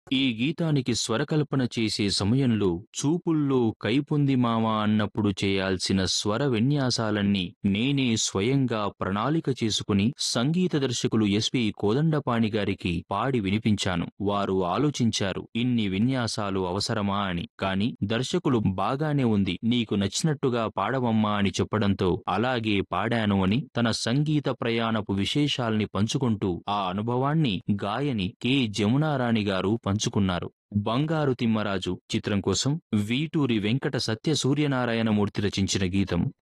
ఈ గీతానికి స్వరకల్పన చేసే సమయంలో చూపుల్లో కైపుంది మామ అన్నప్పుడు చేయాల్సిన స్వర విన్యాసాలన్నీ నేనే స్వయంగా ప్రణాళిక చేసుకుని సంగీత దర్శకులు ఎస్పి కోదండపాణి గారికి పాడి వినిపించాను వారు ఆలోచించారు ఇన్ని విన్యాసాలు అవసరమా అని కాని దర్శకులు బాగానే ఉంది నీకు నచ్చినట్టుగా పాడవమ్మా అని చెప్పడంతో అలాగే పాడాను అని తన సంగీత ప్రయాణపు విశేషాల్ని పంచుకుంటూ ఆ అనుభవాన్ని గాయని కె జమునారాణి గారు పంచుకున్నారు బంగారు తిమ్మరాజు చిత్రం కోసం వీటూరి వెంకట సత్య సూర్యనారాయణమూర్తి రచించిన గీతం